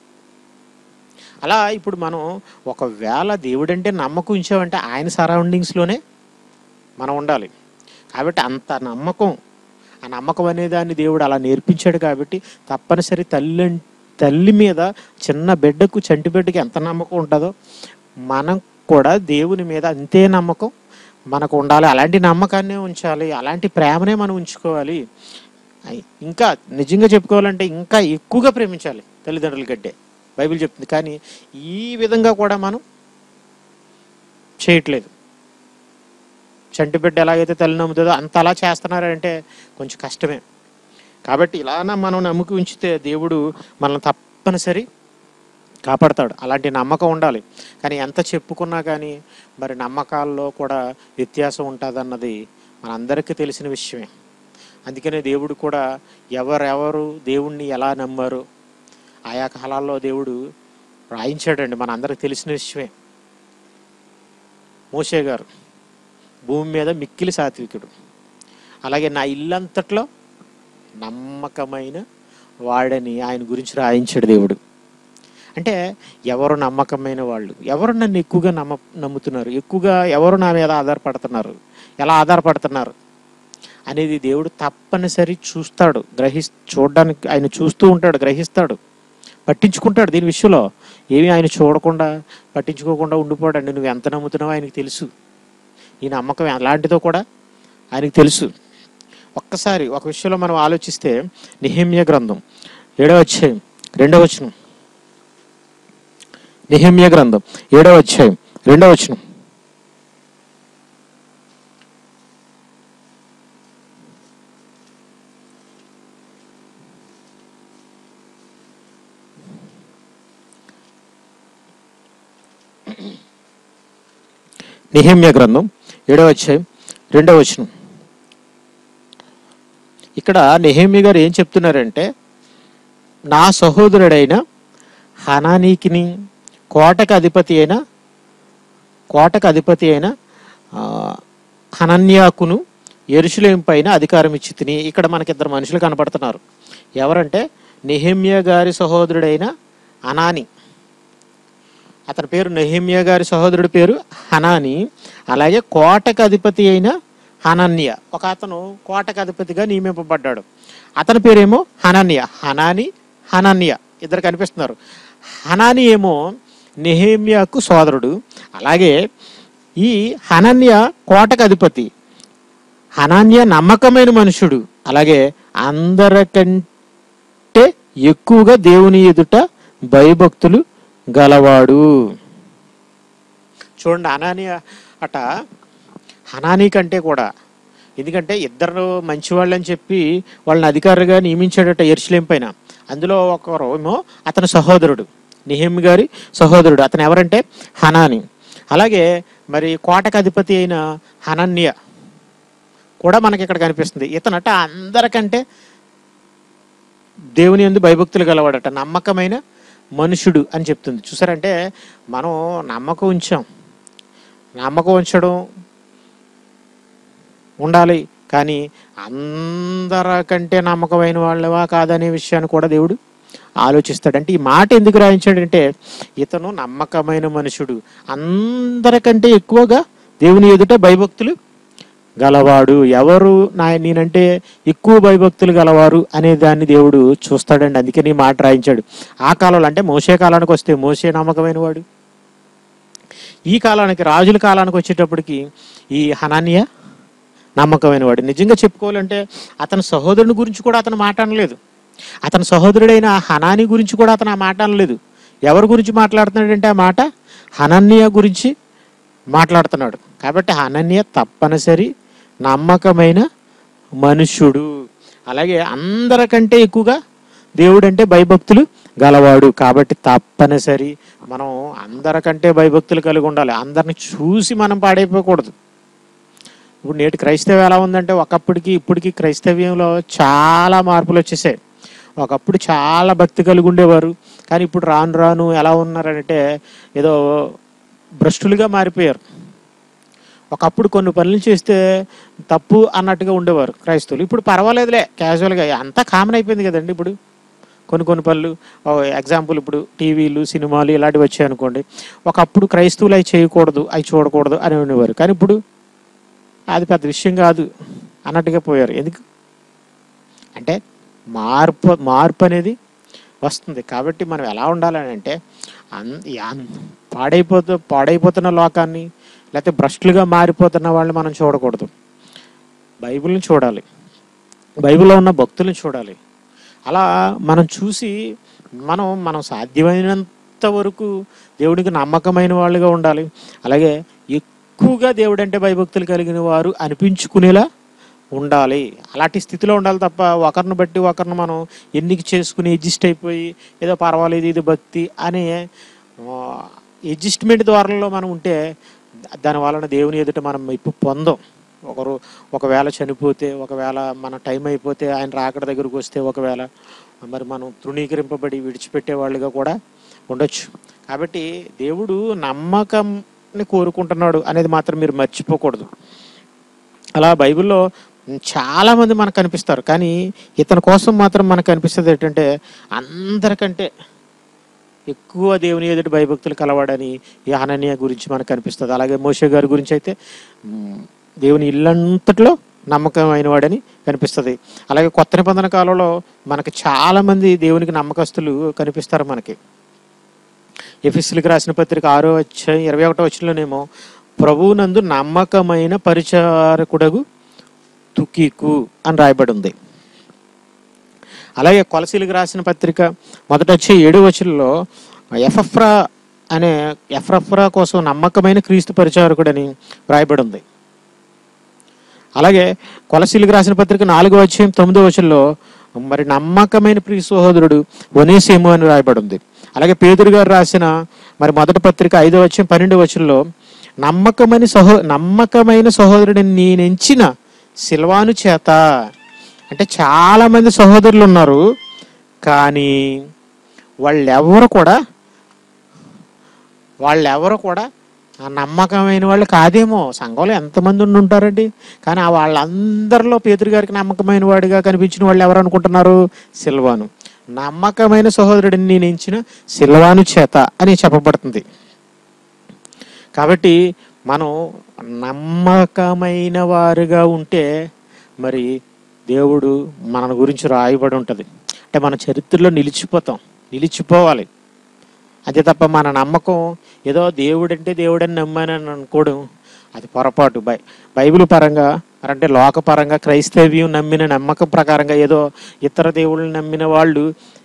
అలా ఇప్పుడు మనం ఒకవేళ దేవుడంటే నమ్మకం ఉంచామంటే ఆయన సరౌండింగ్స్లోనే మనం ఉండాలి కాబట్టి అంత నమ్మకం ఆ నమ్మకం అనే దాన్ని దేవుడు అలా నేర్పించాడు కాబట్టి తప్పనిసరి తల్లి అం- తల్లి మీద చిన్న బిడ్డకు చంటి బిడ్డకి ఎంత నమ్మకం ఉంటుందో మనం కూడా దేవుని మీద అంతే నమ్మకం మనకు ఉండాలి అలాంటి నమ్మకాన్నే ఉంచాలి అలాంటి ప్రేమనే మనం ఉంచుకోవాలి అయ్- ఇంకా నిజంగా చెప్పుకోవాలంటే ఇంకా ఎక్కువగా ప్రేమించాలి తల్లిదండ్రుల కంటే బైబిల్ చెప్తుంది కానీ ఈ విధంగా కూడా మనం చేయట్లేదు చంటి బిడ్డ ఎలాగైతే తల్లి నమ్ముతుందో అంత అలా చేస్తున్నారంటే కొంచెం కష్టమే కాబట్టి ఇలాన మనం నమ్ముకు ఉంచితే దేవుడు మనల్ని తప్పనిసరి కాపాడతాడు అలాంటి నమ్మకం ఉండాలి కానీ ఎంత చెప్పుకున్నా కానీ మరి నమ్మకాల్లో కూడా వ్యత్యాసం ఉంటుందన్నది మనందరికీ తెలిసిన విషయమే అందుకనే దేవుడు కూడా ఎవరెవరు దేవుణ్ణి ఎలా నమ్మారు ఆయా కాలాల్లో దేవుడు రాయించాడండి మన అందరికి తెలిసిన విషయమే మోషే గారు భూమి మీద మిక్కిలి సాత్వికుడు అలాగే నా ఇల్లంతట్లో నమ్మకమైన వాడని ఆయన గురించి రాయించాడు దేవుడు అంటే ఎవరు నమ్మకమైన వాళ్ళు ఎవరు నన్ను ఎక్కువగా నమ్మ నమ్ముతున్నారు ఎక్కువగా ఎవరు నా మీద ఆధారపడుతున్నారు ఎలా ఆధారపడుతున్నారు అనేది దేవుడు తప్పనిసరి చూస్తాడు గ్రహి చూడడానికి ఆయన చూస్తూ ఉంటాడు గ్రహిస్తాడు పట్టించుకుంటాడు దీని విషయంలో ఏమీ ఆయన చూడకుండా పట్టించుకోకుండా ఉండిపోడండి నువ్వు ఎంత నమ్ముతున్నావో ఆయనకి తెలుసు ఈ నమ్మకం ఎలాంటిదో కూడా ఆయనకి తెలుసు ఒక్కసారి ఒక విషయంలో మనం ఆలోచిస్తే నిహమ్య గ్రంథం ఏడవ అధ్యాయం రెండవ వచనం నిహమ్య గ్రంథం ఏడవ అధ్యాయం రెండవ వచనం నిహమ్య గ్రంథం ఏడవ అధ్యాయం రెండవ వచనం ఇక్కడ నెహేమి గారు ఏం చెప్తున్నారంటే నా సహోదరుడైన హనానీకిని కోటకు అధిపతి అయిన కోటకు అధిపతి అయిన ఆ, హనన్యాకును ఎరుషులేం పైన అధికారం ఇచ్చి తిని ఇక్కడ మనకి ఇద్దరు మనుషులు కనపడుతున్నారు ఎవరంటే నెహమ్య గారి సహోదరుడైన అనాని అతని పేరు నెహిమ్యా గారి సహోదరుడి పేరు హనాని అలాగే కోటకు అధిపతి అయిన హనన్య ఒక అతను కోటకు అధిపతిగా నియమింపబడ్డాడు అతని పేరేమో హనన్య హనాని హనన్య ఇద్దరు కనిపిస్తున్నారు హనాని ఏమో నెహేమియాకు సోదరుడు అలాగే ఈ హనన్య కోటకు అధిపతి హనాన్య నమ్మకమైన మనుషుడు అలాగే అందరికంటే ఎక్కువగా దేవుని ఎదుట భయభక్తులు గలవాడు చూడండి హనాని అట హనాని కంటే కూడా ఎందుకంటే ఇద్దరు మంచివాళ్ళు అని చెప్పి వాళ్ళని అధికారులుగా నియమించాడట ఎరుసలేం పైన అందులో ఒకరు ఏమో అతని సహోదరుడు నిహిమ్ గారి సహోదరుడు అతను ఎవరంటే హనాని అలాగే మరి కోటకు అధిపతి అయిన హనన్య కూడా మనకి ఇక్కడ కనిపిస్తుంది ఇతనట అందరికంటే దేవుని ఎందు భయభక్తులు గలవాడట నమ్మకమైన మనుషుడు అని చెప్తుంది చూసారంటే మనం నమ్మకం ఉంచాం నమ్మకం ఉంచడం ఉండాలి కానీ అందరికంటే నమ్మకమైన వాళ్ళవా కాదనే విషయాన్ని కూడా దేవుడు ఆలోచిస్తాడు అంటే ఈ మాట ఎందుకు రాయించాడంటే ఇతను నమ్మకమైన మనుషుడు అందరికంటే ఎక్కువగా దేవుని ఎదుట భయభక్తులు గలవాడు ఎవరు నా నేనంటే ఎక్కువ భయభక్తులు గలవారు అనే దాన్ని దేవుడు చూస్తాడండి అందుకని ఈ మాట రాయించాడు ఆ కాలంలో అంటే మోసే కాలానికి వస్తే మోసే నమ్మకమైన వాడు ఈ కాలానికి రాజుల కాలానికి వచ్చేటప్పటికి ఈ హనానియా నమ్మకమైన వాడు నిజంగా చెప్పుకోవాలంటే అతని సహోదరుని గురించి కూడా అతను మాట్లాడలేదు అతని సహోదరుడైన హనాని గురించి కూడా అతను ఆ మాట అనలేదు ఎవరి గురించి మాట్లాడుతున్నాడంటే ఆ మాట హనన్య గురించి మాట్లాడుతున్నాడు కాబట్టి హనన్య తప్పనిసరి నమ్మకమైన మనుష్యుడు అలాగే అందరికంటే ఎక్కువగా దేవుడు అంటే భయభక్తులు గలవాడు కాబట్టి తప్పనిసరి మనం అందరికంటే భయభక్తులు కలిగి ఉండాలి అందరిని చూసి మనం పాడైపోకూడదు ఇప్పుడు నేటి క్రైస్తవం ఎలా ఉందంటే ఒకప్పటికి ఇప్పటికి క్రైస్తవ్యంలో చాలా మార్పులు వచ్చేసాయి ఒకప్పుడు చాలా భక్తి కలిగి ఉండేవారు కానీ ఇప్పుడు రాను రాను ఎలా ఉన్నారంటే ఏదో భ్రష్టులుగా మారిపోయారు ఒకప్పుడు కొన్ని పనులు చేస్తే తప్పు అన్నట్టుగా ఉండేవారు క్రైస్తవులు ఇప్పుడు పర్వాలేదులే క్యాజువల్గా అంతా కామన్ అయిపోయింది కదండి ఇప్పుడు కొన్ని కొన్ని పనులు ఎగ్జాంపుల్ ఇప్పుడు టీవీలు సినిమాలు ఇలాంటివి వచ్చాయి అనుకోండి ఒకప్పుడు క్రైస్తవులు అవి చేయకూడదు అవి చూడకూడదు అని ఉండేవారు కానీ ఇప్పుడు అది పెద్ద విషయం కాదు అన్నట్టుగా పోయారు ఎందుకు అంటే మార్పు మార్పు అనేది వస్తుంది కాబట్టి మనం ఎలా ఉండాలని అంటే అన్ యాన్- పాడైపోతూ పాడైపోతున్న లోకాన్ని లేకపోతే భ్రష్టులుగా మారిపోతున్న వాళ్ళని మనం చూడకూడదు బైబిల్ని చూడాలి బైబిల్లో ఉన్న భక్తులను చూడాలి అలా మనం చూసి మనం మనం సాధ్యమైనంత వరకు దేవుడికి నమ్మకమైన వాళ్ళుగా ఉండాలి అలాగే ఎక్కువగా దేవుడు అంటే భయభక్తులు కలిగిన వారు అనిపించుకునేలా ఉండాలి అలాంటి స్థితిలో ఉండాలి తప్ప ఒకరిని బట్టి ఒకరిని మనం ఎన్నిక చేసుకుని అడ్జస్ట్ అయిపోయి ఏదో పర్వాలేదు ఇది భక్తి అనే అడ్జస్ట్మెంట్ ద్వారంలో మనం ఉంటే దాని వలన దేవుని ఎదుట మనం ఇప్పు పొందం ఒకరు ఒకవేళ చనిపోతే ఒకవేళ మన టైం అయిపోతే ఆయన రాకడ దగ్గరకు వస్తే ఒకవేళ మరి మనం తృణీకరింపబడి విడిచిపెట్టే వాళ్ళుగా కూడా ఉండొచ్చు కాబట్టి దేవుడు నమ్మకంని కోరుకుంటున్నాడు అనేది మాత్రం మీరు మర్చిపోకూడదు అలా బైబిల్లో చాలా మంది మనకు కనిపిస్తారు కానీ ఇతని కోసం మాత్రం మనకు కనిపిస్తుంది ఏంటంటే అందరికంటే ఎక్కువ దేవుని ఎదుటి భయభక్తులు కలవాడని ఈ అనన్య గురించి మనకు కనిపిస్తుంది అలాగే మోషే గారి గురించి అయితే మ్, దేవుని ఇల్లంతట్లో నమ్మకమైన వాడని కనిపిస్తుంది అలాగే కొత్త నిబంధన కాలంలో మనకి చాలా మంది దేవునికి నమ్మకస్తులు కనిపిస్తారు మనకి ఎఫిస్లకు రాసిన పత్రిక ఆరో అధ్యాయం ఇరవై ఒకటో వచ్చినలోనేమో ప్రభువునందు నమ్మకమైన పరిచారకుడగు తుకీకు అని రాయబడి ఉంది అలాగే కొలసీలకు రాసిన పత్రిక మొదట వచ్చే ఏడు వచనంలో ఎఫ్ఎఫ్రా అనే ఎఫ్రఫ్రా కోసం నమ్మకమైన క్రీస్తు పరిచారకుడని రాయబడి ఉంది అలాగే కొలసీలకు రాసిన పత్రిక నాలుగో అధ్యాయం తొమ్మిదో వచనంలో మరి నమ్మకమైన ప్రియ సహోదరుడు వనేసేము అని రాయబడి ఉంది అలాగే పేదరు గారు రాసిన మరి మొదటి పత్రిక ఐదో అధ్యాయం పన్నెండో వచనంలో నమ్మకమైన సహో నమ్మకమైన సహోదరుడిని నేనెంచిన సిల్వాను చేత అంటే చాలా మంది సహోదరులు ఉన్నారు కానీ వాళ్ళెవరు కూడా వాళ్ళెవరు కూడా ఆ నమ్మకమైన వాళ్ళు కాదేమో సంఘంలో ఎంతమంది ఉండి ఉంటారండి కానీ ఆ వాళ్ళందరిలో పేతురు గారికి నమ్మకమైన వాడిగా కనిపించిన వాళ్ళు ఎవరు అనుకుంటున్నారు సిల్వాను నమ్మకమైన సహోదరుడిని నేను ఎంచిన సిల్వాను చేత అని చెప్పబడుతుంది కాబట్టి మనం నమ్మకమైన వారుగా ఉంటే మరి దేవుడు మన గురించి రాయబడి ఉంటుంది అంటే మన చరిత్రలో నిలిచిపోతాం నిలిచిపోవాలి అంతే తప్ప మన నమ్మకం ఏదో దేవుడు అంటే దేవుడని నమ్మానని అనుకోవడం అది పొరపాటు బై బైబిల్ పరంగా మరి అంటే లోకపరంగా క్రైస్తవ్యం నమ్మిన నమ్మకం ప్రకారంగా ఏదో ఇతర దేవుళ్ళని నమ్మిన వాళ్ళు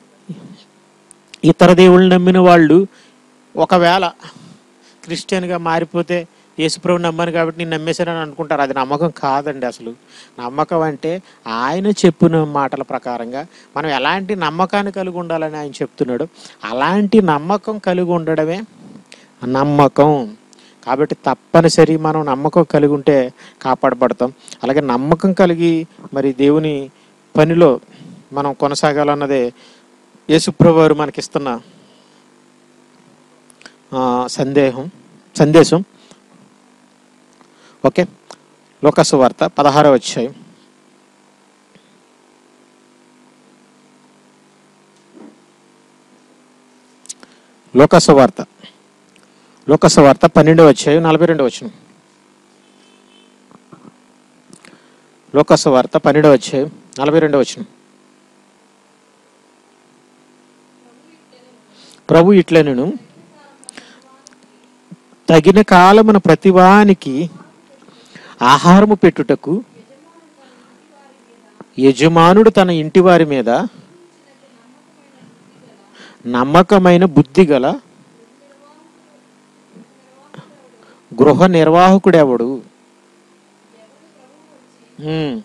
ఇతర దేవుళ్ళని నమ్మిన వాళ్ళు ఒకవేళ క్రిస్టియన్గా మారిపోతే యేసుప్రభు నమ్మాను కాబట్టి నేను నమ్మేశానని అనుకుంటారు అది నమ్మకం కాదండి అసలు నమ్మకం అంటే ఆయన చెప్పిన మాటల ప్రకారంగా మనం ఎలాంటి నమ్మకాన్ని కలిగి ఉండాలని ఆయన చెప్తున్నాడు అలాంటి నమ్మకం కలిగి ఉండడమే నమ్మకం కాబట్టి తప్పనిసరి మనం నమ్మకం కలిగి ఉంటే కాపాడబడతాం అలాగే నమ్మకం కలిగి మరి దేవుని పనిలో మనం కొనసాగాలన్నదే యేసుప్రభు వారు మనకిస్తున్న ఆ, సందేహం సందేశం ఓకే లోకసు వార్త పదహారో అధ్యాయం లోకసు వార్త లోకసు వార్త పన్నెండవ అధ్యాయం నలభై రెండవ వచ్చిన లోకసు వార్త పన్నెండవ అధ్యాయం నలభై రెండవ వచ్చిన ప్రభు ఇట్లనను తగిన కాలమున ప్రతివానికి ఆహారము పెట్టుటకు యజమానుడు తన ఇంటి వారి మీద నమ్మకమైన బుద్ధి గల గృహ నిర్వాహకుడెవడు ఉమ్.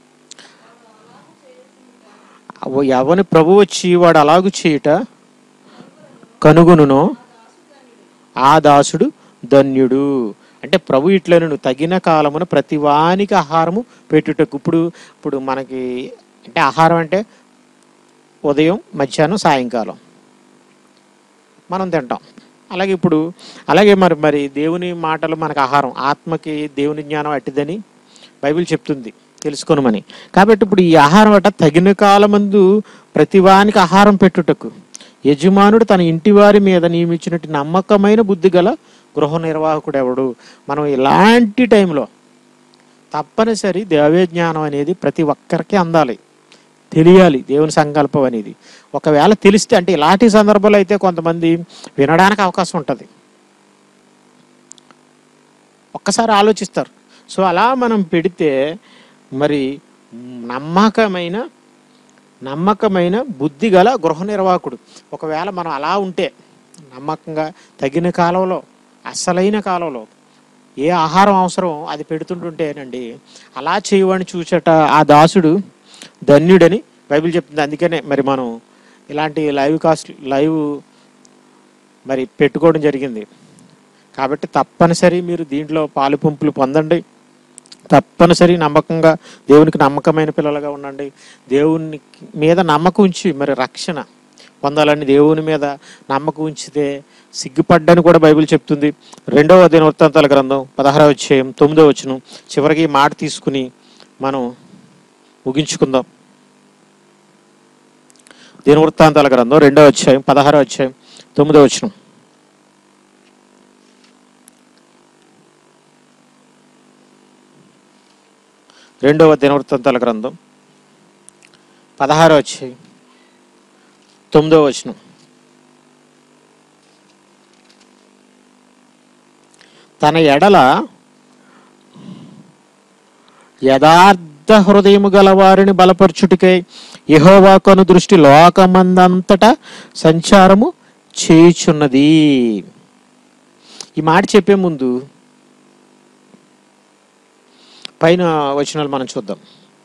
అవ- ఎవని ప్రభు వచ్చి వాడు అలాగు చేయుట కనుగొనునో ఆ దాసుడు ధన్యుడు అంటే ప్రభు ఇట్లను తగిన కాలమున ప్రతి వానికి ఆహారము పెట్టుటకు ఇప్పుడు ఇప్పుడు మనకి అంటే ఆహారం అంటే ఉదయం మధ్యాహ్నం సాయంకాలం మనం తింటాం అలాగే ఇప్పుడు అలాగే మరి మరి దేవుని మాటలు మనకు ఆహారం ఆత్మకి దేవుని జ్ఞానం అట్టిదని బైబిల్ చెప్తుంది తెలుసుకోనమని కాబట్టి ఇప్పుడు ఈ ఆహారం అట తగిన కాలమందు ప్రతివానికి ఆహారం పెట్టుటకు యజమానుడు తన ఇంటి వారి మీద నియమించినట్టు నమ్మకమైన బుద్ధి గల గృహ నిర్వాహకుడు ఎవడు మనం ఇలాంటి టైంలో తప్పనిసరి దేవే జ్ఞానం అనేది ప్రతి ఒక్కరికి అందాలి తెలియాలి దేవుని సంకల్పం అనేది ఒకవేళ తెలిస్తే అంటే ఇలాంటి సందర్భాలు అయితే కొంతమంది వినడానికి అవకాశం ఉంటుంది ఒక్కసారి ఆలోచిస్తారు సో అలా మనం పెడితే మరి నమ్మకమైన నమ్మకమైన బుద్ధి గల గృహ నిర్వాహకుడు ఒకవేళ మనం అలా ఉంటే నమ్మకంగా తగిన కాలంలో అసలైన కాలంలో ఏ ఆహారం అవసరం అది పెడుతుంటుంటేనండి అలా చేయవని చూచట ఆ దాసుడు ధన్యుడని బైబిల్ చెప్తుంది అందుకనే మరి మనం ఇలాంటి లైవ్ కాస్ట్ లైవ్ మరి పెట్టుకోవడం జరిగింది కాబట్టి తప్పనిసరి మీరు దీంట్లో పాలు పంపులు పొందండి తప్పనిసరి నమ్మకంగా దేవునికి నమ్మకమైన పిల్లలుగా ఉండండి దేవుని మీద నమ్మకం ఉంచి మరి రక్షణ పొందాలని దేవుని మీద నమ్మకం ఉంచితే సిగ్గుపడ్డని కూడా బైబిల్ చెప్తుంది రెండవ దినవృత్తాంతాల గ్రంథం పదహారవ అధ్యాయం తొమ్మిదవ వచనం చివరికి ఈ మాట తీసుకుని మనం ముగించుకుందాం దినవృత్తాంతాల గ్రంథం రెండవ అధ్యాయం పదహారవ అధ్యాయం తొమ్మిదవ వచనం రెండవ దినవృత్తాంతాల గ్రంథం పదహారో అధ్యాయం తొమ్మిదవ వచనం తన ఎడల యథార్థ హృదయము గల వారిని బలపరచుటికై యెహోవా కను దృష్టి లోకమందంతటా సంచారము చేయుచున్నది ఈ మాట చెప్పే ముందు పైన వచనాలు మనం చూద్దాం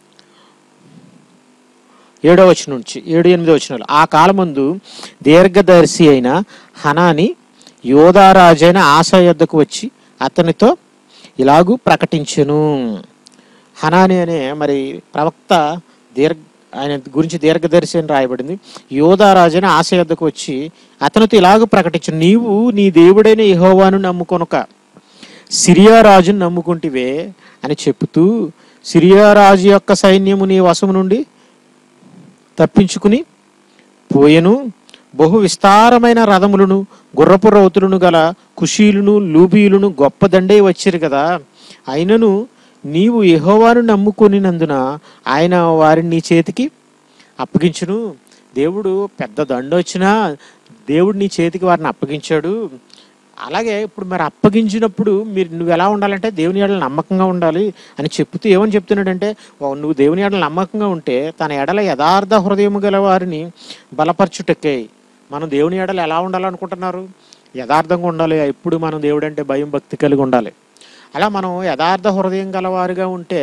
ఏడో వచనం నుంచి ఏడు ఎనిమిదో వచనాలు ఆ కాలమందు దీర్ఘదర్శి అయిన హనాని యోధారాజైన ఆశ యొద్దకు వచ్చి అతనితో ఇలాగూ ప్రకటించెను హనాని అనే మరి ప్రవక్త దీర్ఘ ఆయన గురించి దీర్ఘదర్శి అని రాయబడింది యోధారాజైన ఆశ యొద్దకు వచ్చి అతనితో ఇలాగూ ప్రకటించు నీవు నీ దేవుడైన యెహోవాను నమ్ముకొనక సిరియా రాజును నమ్ముకుంటివే అని చెబుతూ సిరియా రాజు యొక్క సైన్యము నీ వశము నుండి తప్పించుకుని పోయెను బహు విస్తారమైన రథములను గుర్రపు రౌతులను గల కుషీలును లూబీయులను గొప్ప దండే వచ్చిరు కదా అయినను నీవు యెహోవాను నమ్ముకొనినందున ఆయన వారిని నీ చేతికి అప్పగించును దేవుడు పెద్ద దండ వచ్చినా దేవుడు నీ చేతికి వారిని అప్పగించాడు అలాగే ఇప్పుడు మరి అప్పగించినప్పుడు మీరు నువ్వు ఎలా ఉండాలంటే దేవుని ఎడల నమ్మకంగా ఉండాలి అని చెప్తూ ఏమని చెప్తున్నాడంటే ఓ, నువ్వు దేవుని ఎడల నమ్మకంగా ఉంటే తన ఎడల యథార్థ హృదయము గల వారిని బలపరచుటకే మనం దేవుని ఎడల ఎలా ఉండాలనుకుంటున్నారు యథార్థంగా ఉండాలి ఎప్పుడు మనం దేవుడు అంటే భయం భక్తి కలిగి ఉండాలి అలా మనం యథార్థ హృదయం గలవారుగా ఉంటే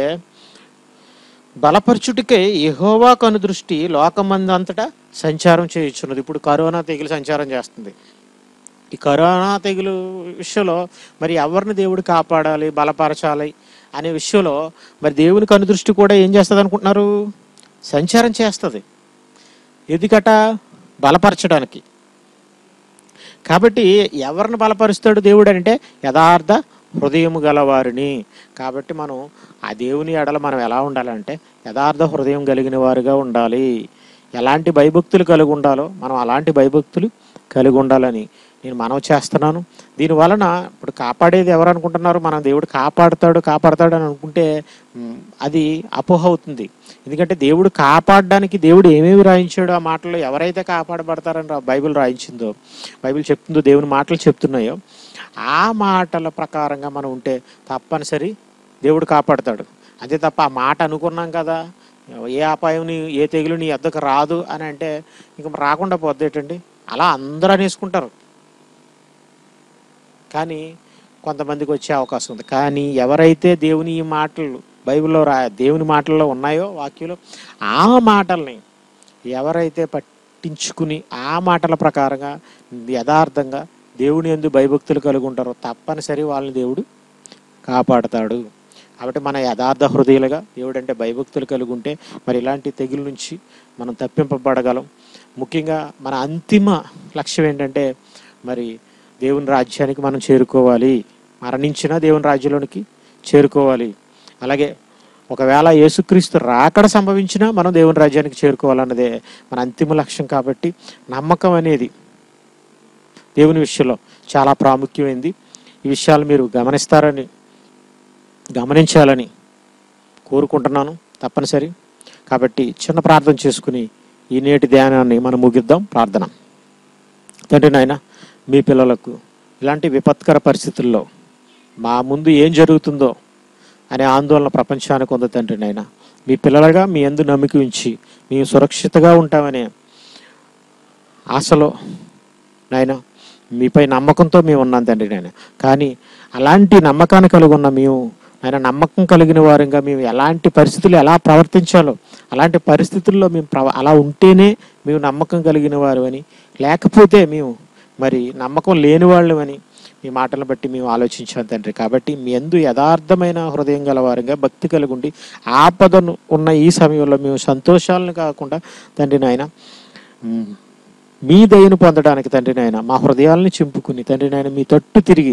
బలపరచుటికై యెహోవా కను దృష్టి లోకమందంతటా సంచారం చేయించున్నది ఇప్పుడు కరోనా తెగులు సంచారం చేస్తుంది ఈ కరోనా తెగులు విషయంలో మరి ఎవరిని దేవుడు కాపాడాలి బలపరచాలి అనే విషయంలో మరి దేవుని కనుదృష్టి కూడా ఏం చేస్తుంది అనుకుంటున్నారు సంచారం చేస్తుంది ఎందుకట బలపరచడానికి కాబట్టి ఎవరిని బలపరుస్తాడు దేవుడు అంటే యథార్థ హృదయము గలవారిని కాబట్టి మనం ఆ దేవుని ఎడల మనం ఎలా ఉండాలంటే యథార్థ హృదయం కలిగిన వారుగా ఉండాలి ఎలాంటి భయభక్తులు కలిగి ఉండాలో మనం అలాంటి భయభక్తులు కలిగి ఉండాలని నేను మనవి చేస్తున్నాను దీని వలన ఇప్పుడు కాపాడేది ఎవరు అనుకుంటున్నారు మనం దేవుడు కాపాడుతాడు కాపాడుతాడు అని అనుకుంటే మ్, అది అపోహ అవుతుంది ఎందుకంటే దేవుడు కాపాడడానికి దేవుడు ఏమేమి రాయించాడో ఆ మాటల్లో ఎవరైతే కాపాడబడతారని రా- బైబిల్ రాయించిందో బైబిల్ చెప్తుందో దేవుని మాటలు చెప్తున్నాయో ఆ మాటల ప్రకారంగా మనం ఉంటే తప్పనిసరి దేవుడు కాపాడుతాడు అంతే తప్ప ఆ మాట అనుకున్నాం కదా ఏ అపాయం నీ ఏ తెగులు నీ వద్దకు రాదు అని అంటే ఇంక రాకుండా పోద్ది ఏంటండి అలా అందరూ అనేసుకుంటారు కానీ కొంతమందికి వచ్చే అవకాశం ఉంది కానీ ఎవరైతే దేవుని ఈ మాటలు బైబిల్లో రా దేవుని మాటల్లో ఉన్నాయో వాక్యంలో ఆ మాటల్ని ఎవరైతే పట్టించుకుని ఆ మాటల ప్రకారంగా యథార్థంగా దేవుని ఎందు భయభక్తులు కలిగి ఉంటారో తప్పనిసరి వాళ్ళని దేవుడు కాపాడతాడు కాబట్టి మన యథార్థ హృదయాలుగా దేవుడు అంటే భయభక్తులు కలిగి ఉంటే మరి ఇలాంటి తెగుల నుంచి మనం తప్పింపబడగలం ముఖ్యంగా మన అంతిమ లక్ష్యం ఏంటంటే మరి దేవుని రాజ్యానికి మనం చేరుకోవాలి మరణించిన దేవుని రాజ్యంలోనికి చేరుకోవాలి అలాగే ఒకవేళ యేసుక్రీస్తు రాకడ సంభవించినా మనం దేవుని రాజ్యానికి చేరుకోవాలన్నదే మన అంతిమ లక్ష్యం కాబట్టి నమ్మకం అనేది దేవుని విషయంలో చాలా ప్రాముఖ్యమైంది ఈ విషయాలు మీరు గమనిస్తారని గమనించాలని కోరుకుంటున్నాను తప్పనిసరి కాబట్టి చిన్న ప్రార్థన చేసుకుని ఈ నేటి ధ్యానాన్ని మనం ముగిద్దాం ప్రార్థన తండ్రి నాయన మీ పిల్లలకు ఇలాంటి విపత్కర పరిస్థితుల్లో మా ముందు ఏం జరుగుతుందో అనే ఆందోళన ప్రపంచానికి ఉంది తండ్రి నాయన మీ పిల్లలుగా మీ ఎందు నమ్మిక ఉంచి మేము సురక్షితంగా ఉంటామనే ఆశలో నాయన మీపై నమ్మకంతో మేము ఉన్నాం తండ్రి నాయన కానీ అలాంటి నమ్మకాన్ని కలిగి ఉన్న మేము ఆయన నమ్మకం కలిగిన వారంగా మేము ఎలాంటి పరిస్థితులు ఎలా ప్రవర్తించాలో అలాంటి పరిస్థితుల్లో మేము ప్రవ అలా ఉంటేనే మేము నమ్మకం కలిగిన వారు అని లేకపోతే మేము మరి నమ్మకం లేని వాళ్ళమని మీ మాటలను బట్టి మేము ఆలోచించాం తండ్రి కాబట్టి మీ ఎందు యథార్థమైన హృదయం గల వారంగా భక్తి కలిగి ఉండి ఆపదను ఉన్న ఈ సమయంలో మేము సంతోషాలను కాకుండా తండ్రి నాయన మ్, మీ దయను పొందడానికి తండ్రి నాయన మా హృదయాలను చింపుకుని తండ్రి నాయన మీ తట్టు తిరిగి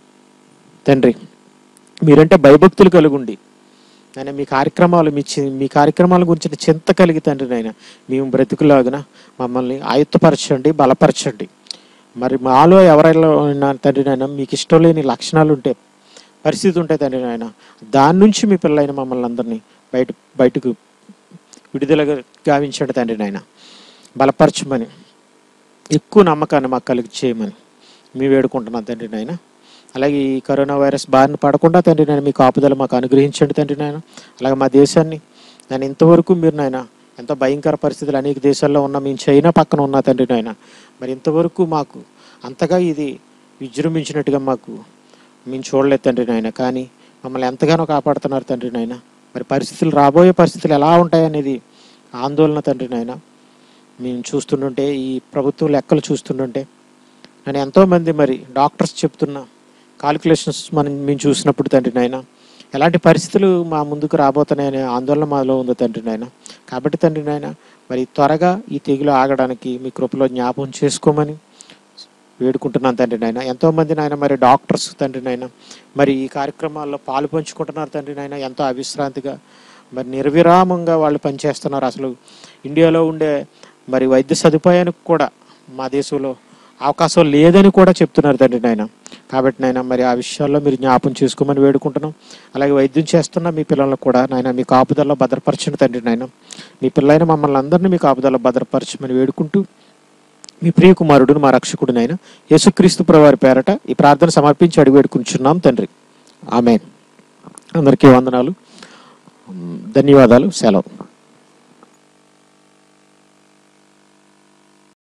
తండ్రి మీరంటే భయభక్తులు కలుగుండి ఆయన మీ కార్యక్రమాలు మీ చి- మీ కార్యక్రమాల గురించిన చింత కలిగి తండ్రి నాయన మేము బ్రతుకులాగున మమ్మల్ని ఆయుత్తపరచండి బలపరచండి మరి మాలో ఎవరైనా ఉన్నా తండ్రి నాయన మీకు ఇష్టం లేని లక్షణాలు ఉంటే పరిస్థితి ఉంటే తండ్రి నాయన దాని నుంచి మీ పిల్లలైన మమ్మల్ని అందరినీ బయట బయటకు విడుదలగా గావించండి తండ్రి నాయన బలపరచమని ఎక్కువ నమ్మకాన్ని మాకు కలిగి చేయమని మీ వేడుకుంటున్నాం తండ్రి నాయన అలాగే ఈ కరోనా వైరస్ బారిన పడకుండా తండ్రి నాయన మీ కాపుదల మాకు అనుగ్రహించండి తండ్రి నాయన అలాగే మా దేశాన్ని నేను ఇంతవరకు మీరు నాయన ఎంతో భయంకర పరిస్థితులు అనేక దేశాల్లో ఉన్న మేము చైనా పక్కన ఉన్నా తండ్రి నాయన మరి ఇంతవరకు మాకు అంతగా ఇది విజృంభించినట్టుగా మాకు మేము చూడలేదు తండ్రి నాయన కానీ మమ్మల్ని ఎంతగానో కాపాడుతున్నారు తండ్రి నాయన మరి పరిస్థితులు రాబోయే పరిస్థితులు ఎలా ఉంటాయనేది ఆందోళన తండ్రి నాయన మేము చూస్తుంటుంటే ఈ ప్రభుత్వం లెక్కలు చూస్తుంటుంటే నేను ఎంతోమంది మరి డాక్టర్స్ చెప్తున్న కాలిక్యులేషన్స్ మనం మేము చూసినప్పుడు తండ్రి నాయన ఎలాంటి పరిస్థితులు మా ముందుకు రాబోతున్నాయనే ఆందోళన మాలో ఉంది తండ్రి నాయన కాబట్టి తండ్రి నాయన మరి త్వరగా ఈ తెగులు ఆగడానికి మీ కృపలో జ్ఞాపకం చేసుకోమని వేడుకుంటున్నాను తండ్రి నాయన ఎంతోమంది నాయన మరి డాక్టర్స్ తండ్రి నాయన మరి ఈ కార్యక్రమాల్లో పాలు పంచుకుంటున్నారు తండ్రి నాయన ఎంతో అవిశ్రాంతిగా మరి నిర్విరామంగా వాళ్ళు పనిచేస్తున్నారు అసలు ఇండియాలో ఉండే మరి వైద్య సదుపాయానికి కూడా మా దేశంలో అవకాశం లేదని కూడా చెప్తున్నారు తండ్రి నాయన కాబట్టి నాయన మరి ఆ విషయాల్లో మీరు జ్ఞాపం చేసుకోమని వేడుకుంటున్నాం అలాగే వైద్యం చేస్తున్న మీ పిల్లలకు కూడా నాయన మీ కాపుదల్లో భద్రపరచండి తండ్రి నాయన మీ పిల్లలైన మమ్మల్ని అందరినీ మీ కాపుదల్లో భద్రపరచమని వేడుకుంటూ మీ ప్రియ కుమారుడును మా రక్షకుడునైన యేసుక్రీస్తు ప్రవారి పేరట ఈ ప్రార్థన సమర్పించి అడిగి వేడుకుంటున్నాం తండ్రి ఆమె అందరికీ వందనాలు ధన్యవాదాలు సెలవు